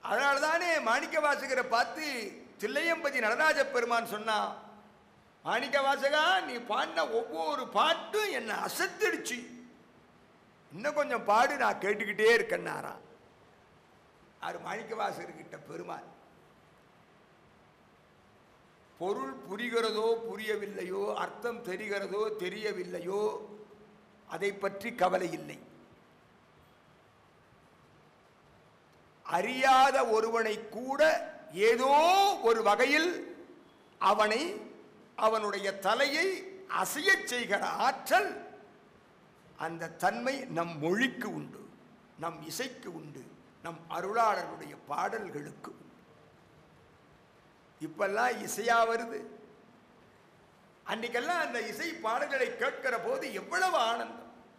அதனால தானே மாணிக்க வாசகரை பார்த்து தில்லையம்பதி நடராஜ பெருமான் சொன்னான் மாணிக்க வாசகா நீ பாடின ஒவ்வொரு பாட்டும் என்னை அசத்திடுச்சு இன்னும் கொஞ்சம் பாடு நான் கேட்டுக்கிட்டே இருக்கேன்னாராம் ஆறு மாணிக்க வாசகர்கிட்ட பெருமான் பொருள் புரிகிறதோ புரியவில்லையோ அர்த்தம் தெரிகிறதோ தெரியவில்லையோ அதை பற்றி கவலை இல்லை அறியாத ஒருவனை கூட ஏதோ ஒரு வகையில் அவனை அவனுடைய தலையை அசையச் செய்கிற ஆற்றல் அந்த தன்மை நம் மொழிக்கு உண்டு நம் இசைக்கு உண்டு நம் அருளாளருடைய பாடல்களுக்கு உண்டு இப்பெல்லாம் இசையா வருது அன்னைக்கெல்லாம் அந்த இசை பாடல்களை கேட்கிற போது எவ்வளவு ஆனந்தம்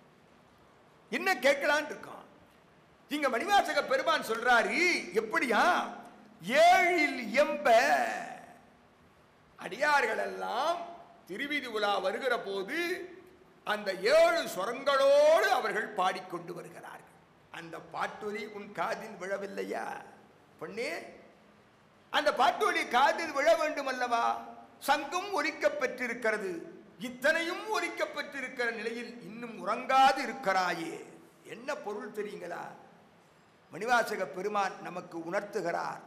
என்ன கேட்கலான் இருக்கான் இங்க மணிவாசக பெருமான் சொல்றாரு எப்படியா ஏழில் எம்ப அடியார்கள் எல்லாம் திருவிதி உலா வருகிற போது அந்த ஏழு சொரங்களோடு அவர்கள் பாடிக்கொண்டு வருகிறார்கள் அந்த பாட்டொலி உன் காதில் விழவில்லையா பொண்ணே அந்த பாட்டொலி காதில் விழ வேண்டும் அல்லவா சங்கம் ஒலிக்கப் பெற்றிருக்கிறது இத்தனையும் ஒலிக்கப் பெற்றிருக்கிற நிலையில் இன்னும் உறங்காது இருக்கிறாயே என்ன பொருள் தெரியுங்களா மணிவாசக பெருமான் நமக்கு உணர்த்துகிறார்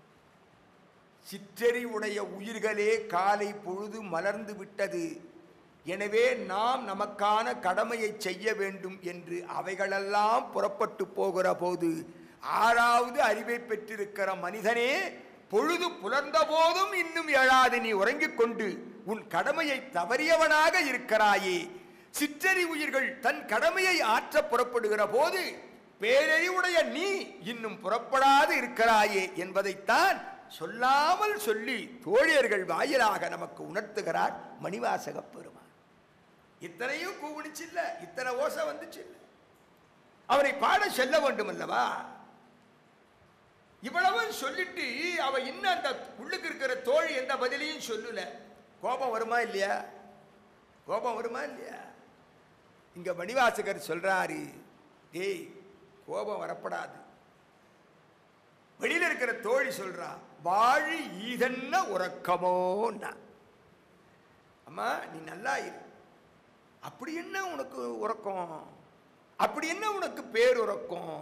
சிற்றறி உடைய உயிர்களே காலை பொழுது மலர்ந்து விட்டது எனவே நாம் நமக்கான கடமையை செய்ய வேண்டும் என்று அவைகளெல்லாம் புறப்பட்டு போகிற போது ஆறாவது அறிவை பெற்றிருக்கிற மனிதனே பொழுது புலர்ந்த போதும் இன்னும் எழாது நீ உறங்கிக் கொண்டு உன் கடமையை தவறியவனாக இருக்கிறாயே சிற்றறி உயிர்கள் தன் கடமையை ஆற்ற புறப்படுகிற போது பேரறிவுடைய நீ இன்னும் புறப்படாது இருக்கிறாயே என்பதைத்தான் சொல்லாமல் சொல்லி தோழியர்கள் வாயிலாக நமக்கு உணர்த்துகிறார் மணிவாசக பெருமான் இத்தனையும் கூவிடுச்சு இல்ல இத்தனை ஓசை வந்துச்சு இல்ல அவரை பாட செல்ல வேண்டும் அல்லவா இவ்வளவு சொல்லிட்டு அவ இன்னும் அந்த உள்ளுக்கு இருக்கிற தோழி எந்த பதிலையும் சொல்லல கோபம் வருமா இல்லையா கோபம் வருமா இல்லையா இங்க மணிவாசகர் சொல்றாரு ஏய் கோபம் வரப்படாது வெளியில இருக்கிற தோழி சொல்றா வாழி ஈதன்ன உறக்கமோன்னா அம்மா நீ நல்லா இரு அப்படி என்ன உனக்கு உறக்கம் அப்படி என்ன உனக்கு பேருறக்கம்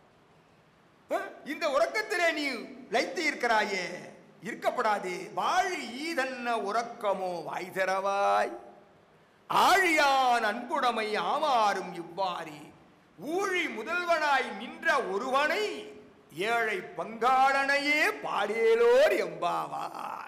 அஹ், இந்த உறக்கத்திலே நீ லைத்து இருக்கிறாயே இருக்கப்படாதே வாழி ஈதன்ன உறக்கமோ வாய் திறவாய் ஆழியான் அன்புடைமை ஆமாறும் இவ்வாறே ஊழி முதல்வனாய் நின்ற ஒருவனை ஏழை பங்காளனையே பாடேலோர் எம்பாவாய்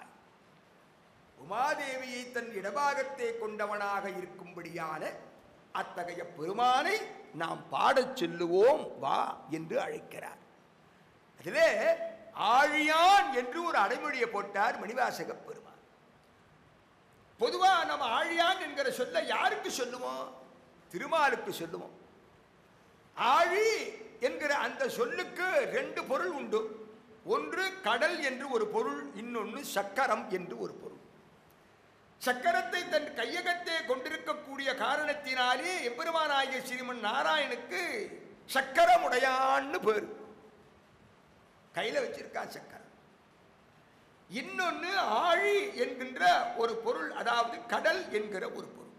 உமாதேவியை தன் இடபாகத்தே கொண்டவனாக இருக்கும்படியான அத்தகைய பெருமானை நாம் பாடச் சொல்லுவோம் வா என்று அழைக்கிறார் அதிலே ஆழியான் என்று ஒரு அடைமொழியை போட்டார் மணிவாசக பெருமான் பொதுவா நம்ம ஆழியான் என்கிற சொல்ல யாருக்கு சொல்லுவோம் திருமாலுக்கு சொல்லுவோம் ஆழி என்கிற அந்த சொல்லுக்கு ரெண்டு பொருள் உண்டு ஒன்று கடல் என்று ஒரு பொருள் இன்னொன்று சக்கரம் என்று ஒரு பொருள் சக்கரத்தை தன் கையகத்தே கொண்டிருக்கக்கூடிய காரணத்தினாலே எம்பெருமானாகிய ஸ்ரீமன் நாராயணுக்கு சக்கரமுடையான்னு பேர் கையில வச்சிருக்கான் சக்கரம் இன்னொன்னு ஆழி என்கின்ற ஒரு பொருள் அதாவது கடல் என்கிற ஒரு பொருள்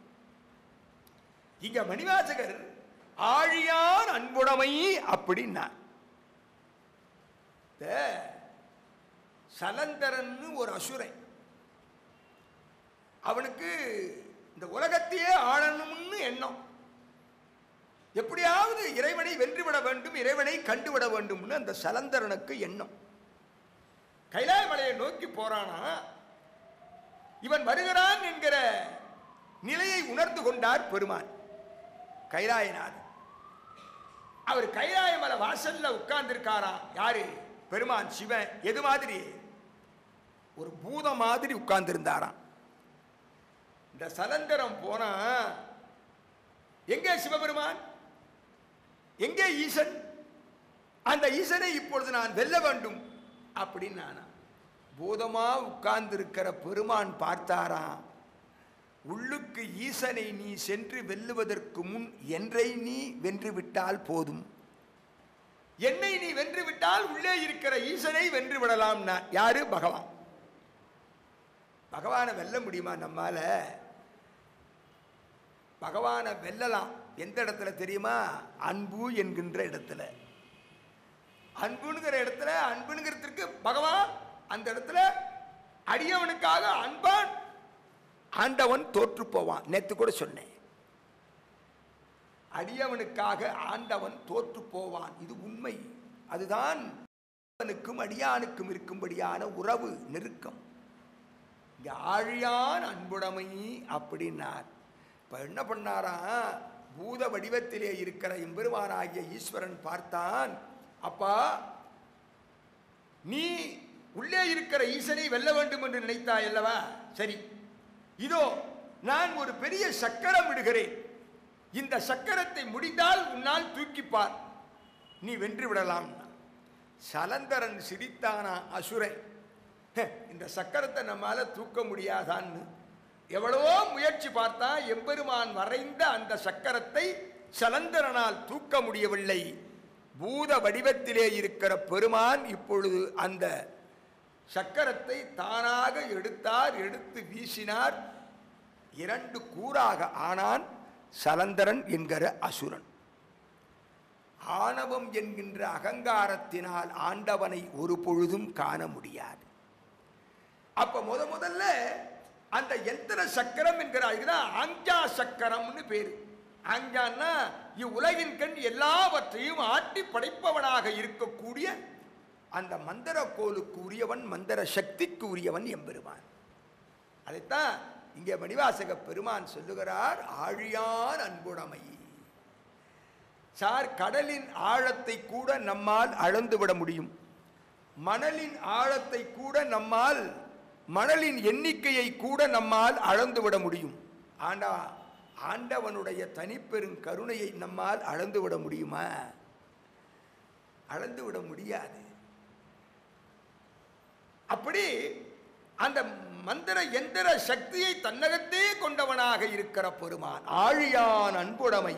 இங்க மணிவாசகர் ஆழியான் அன்புடைமை அப்படின்னார் இந்த சலந்தரன்னு ஒரு அசுரன் அவனுக்கு இந்த உலகத்தையே ஆளணும்னு எண்ணம் எப்படியாவது இறைவனை வென்றுவிட வேண்டும் இறைவனை கண்டுவிட வேண்டும்னு அந்த சலந்தரனுக்கு எண்ணம் கைலாய மலையை நோக்கி போறானா இவன் வருகிறான் என்கிற நிலையை உணர்ந்து கொண்டார் பெருமான் கைலாயநாதன் அவர் கைலாய மலை வாசல்ல உட்கார்ந்திருக்காராம் யாரு பெருமான் சிவன் எது மாதிரி ஒரு பூதம் மாதிரி உட்கார்ந்திருந்தாராம் இந்த சலந்தரம் போனா எங்கே சிவபெருமான் எங்கே ஈசன் அந்த ஈசனை இப்பொழுது நான் வெல்ல வேண்டும் அப்படின்னு நானா பூதமா உட்கார்ந்திருக்கிற பெருமான் பார்த்தாராம் உள்ளுக்கு ஈசனை நீ சென்று வெல்லுவதற்கு முன் என்றை நீ வென்று விட்டால் போதும் என்னை நீ வென்று விட்டால் உள்ளே இருக்கிற ஈசனை வென்று விடலாம் யாரு பகவான் பகவானை வெல்ல முடியுமா நம்மால பகவானை வெல்லலாம் எந்த இடத்துல தெரியுமா அன்பு என்கின்ற இடத்துல அன்புங்கிற இடத்துல அன்புங்கிறதுக்கு பகவான் அந்த இடத்துல அடியவனுக்காக அன்பான் ஆண்டவன் தோற்று போவான் நேத்து கூட சொன்னேன் அடியவனுக்காக ஆண்டவன் தோற்று போவான் இது உண்மை அதுதான் அவனுக்கும் அடியானுக்கும் இருக்கும்படியான உறவு நெருக்கம் இங்க ஆழியான் அன்புடைமை அப்படின்னார் இப்ப என்ன பண்ணாராம் பூத வடிவத்திலே இருக்கிற எம்பெருமானாகிய ஈஸ்வரன் பார்த்தான் அப்பா நீ உள்ளே இருக்கிற ஈசனை வெல்ல வேண்டும் என்று நினைத்தாய் அல்லவா சரி இதோ நான் ஒரு பெரிய சக்கரம் விடுகிறேன் இந்த சக்கரத்தை முடிந்தால் உன்னால் தூக்கிப்பார் நீ வென்று விடலாம் சலந்தரன் சிரித்தானா அசுரன் "ஹே, இந்த சக்கரத்தை நம்மால தூக்க முடியாதான்னு எவ்வளவோ முயற்சி பார்த்தா எம்பெருமான் வரைந்த அந்த சக்கரத்தை சலந்தரனால் தூக்க முடியவில்லை பூத வடிவத்திலே இருக்கிற பெருமான் இப்பொழுது அந்த சக்கரத்தை தானாக எடுத்தார் எடுத்து வீசினார் இரண்டு கூறாக ஆனான் சலந்தரன் என்கிற அசுரன் ஆணவம் என்கின்ற அகங்காரத்தினால் ஆண்டவனை ஒரு பொழுதும் காண முடியாது அப்ப முத முதல்ல அந்த எந்திர சக்கரம் என்கிற இதுதான் ஆஞ்சா சக்கரம்னு பேரு ஆஞ்சான்னா இவ்வுலகின் கண் எல்லாவற்றையும் ஆட்டி படைப்பவனாக இருக்கக்கூடிய அந்த மந்திர கோலுக்கு உரியவன் மந்திர சக்திக்கு உரியவன் எம்பெருமான் அதைத்தான் இங்கே மணிவாசக பெருமான் சொல்லுகிறார் ஆழியான் அன்புடைமை சார் கடலின் ஆழத்தை கூட நம்மால் அளந்து விட முடியும் மணலின் ஆழத்தை கூட நம்மால் மணலின் எண்ணிக்கையை கூட நம்மால் அளந்து விட முடியும் ஆண்டா ஆண்டவனுடைய தனிப்பெரும் கருணையை நம்மால் அளந்து விட முடியுமா அளந்து விட முடியாது அப்படி அந்த மந்திர எந்திர சக்தியை தன்னகத்தே கொண்டவனாக இருக்கிற பெருமான் ஆழியான் அன்புடைமை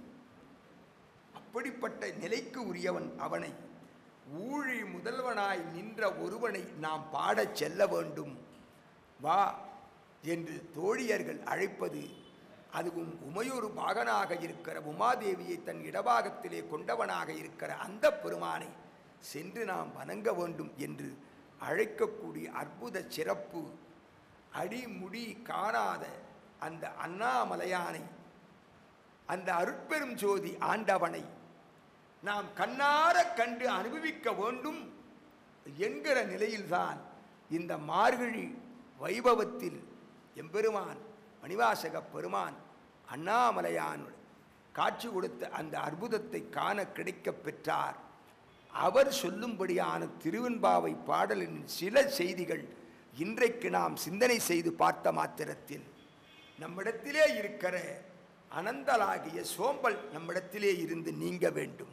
அப்படிப்பட்ட நிலைக்கு உரியவன் அவனை ஊழி முதல்வனாய் நின்ற ஒருவனை நாம் பாடச் செல்ல வேண்டும் வா என்று தோழியர்கள் அழைப்பது அதுவும் உமையொரு மகனாக இருக்கிற உமாதேவியை தன் இடபாகத்திலே கொண்டவனாக இருக்கிற அந்த பெருமானை சென்று நாம் வணங்க வேண்டும் என்று அழைக்கக்கூடிய அற்புத சிறப்பு அடிமுடி காணாத அந்த அண்ணாமலையானை அந்த அருட்பெரும் ஜோதி ஆண்டவனை நாம் கண்ணார கண்டு அனுபவிக்க வேண்டும் என்கிற நிலையில்தான் இந்த மார்கழி வைபவத்தில் எம்பெருமான் மணிவாசக பெருமான் அண்ணாமலையான் காட்சி கொடுத்த அந்த அற்புதத்தை காண கிடைக்கப் பெற்றார் அவர் சொல்லும்படியான திருவெண்பாவை பாடலின் சில செய்திகள் இன்றைக்கு நாம் சிந்தனை செய்து பார்த்த மாத்திரத்தில் நம்மிடத்திலே இருக்கிற அனந்தலாகிய சோம்பல் நம்மிடத்திலே இருந்து நீங்க வேண்டும்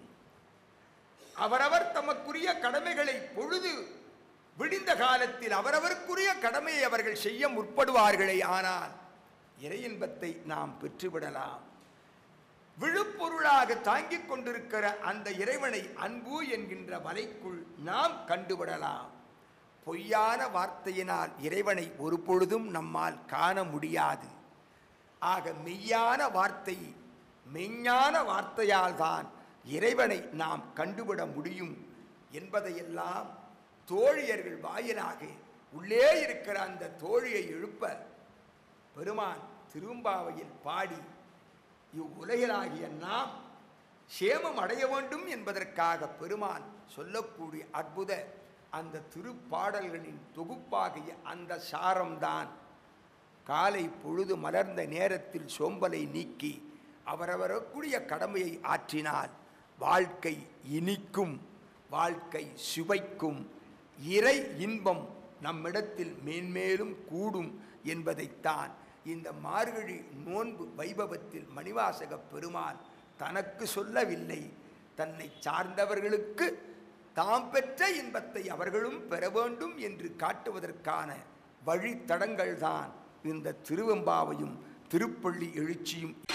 அவரவர் தமக்குரிய கடமைகளை பொழுது விடிந்த காலத்தில் அவரவருக்குரிய கடமையை அவர்கள் செய்ய முற்படுவார்களே ஆனால் இறையின்பத்தை நாம் பெற்றுவிடலாம் விழுப்பொருளாக தாங்கிக் கொண்டிருக்கிற அந்த இறைவனை அன்பு என்கின்ற வலைக்குள் நாம் கண்டுவிடலாம் பொய்யான வார்த்தையினால் இறைவனை ஒரு பொழுதும் நம்மால் காண முடியாது ஆக மெய்யான வார்த்தை மெய்ஞான வார்த்தையால் தான் இறைவனை நாம் கண்டுவிட முடியும் என்பதையெல்லாம் தோழியர்கள் வாயிலாக உள்ளே இருக்கிற அந்த தோழியை எழுப்ப பெருமான் திரும்பாவையில் பாடி இவ்வுலகிலாகிய நாம் சேமம் அடைய வேண்டும் என்பதற்காக பெருமான் சொல்லக்கூடிய அற்புத அந்த திருப்பாடல்களின் தொகுப்பாகிய அந்த சாரம்தான் காலை பொழுது மலர்ந்த நேரத்தில் சோம்பலை நீக்கி அவரவரக்கூடிய கடமையை ஆற்றினால் வாழ்க்கை இனிக்கும் வாழ்க்கை சுவைக்கும் இறை இன்பம் நம்மிடத்தில் மேன்மேலும் கூடும் என்பதைத்தான் இந்த மார்கழி நோன்பு வைபவத்தில் மணிவாசக பெருமான் தனக்கு சொல்லவில்லை தன்னை சார்ந்தவர்களுக்கு தாம் பெற்ற இன்பத்தை அவர்களும் பெற வேண்டும் என்று காட்டுவதற்கான வழித்தடங்கள்தான் இந்த திருவெம்பாவையும் திருப்பள்ளி எழுச்சியும்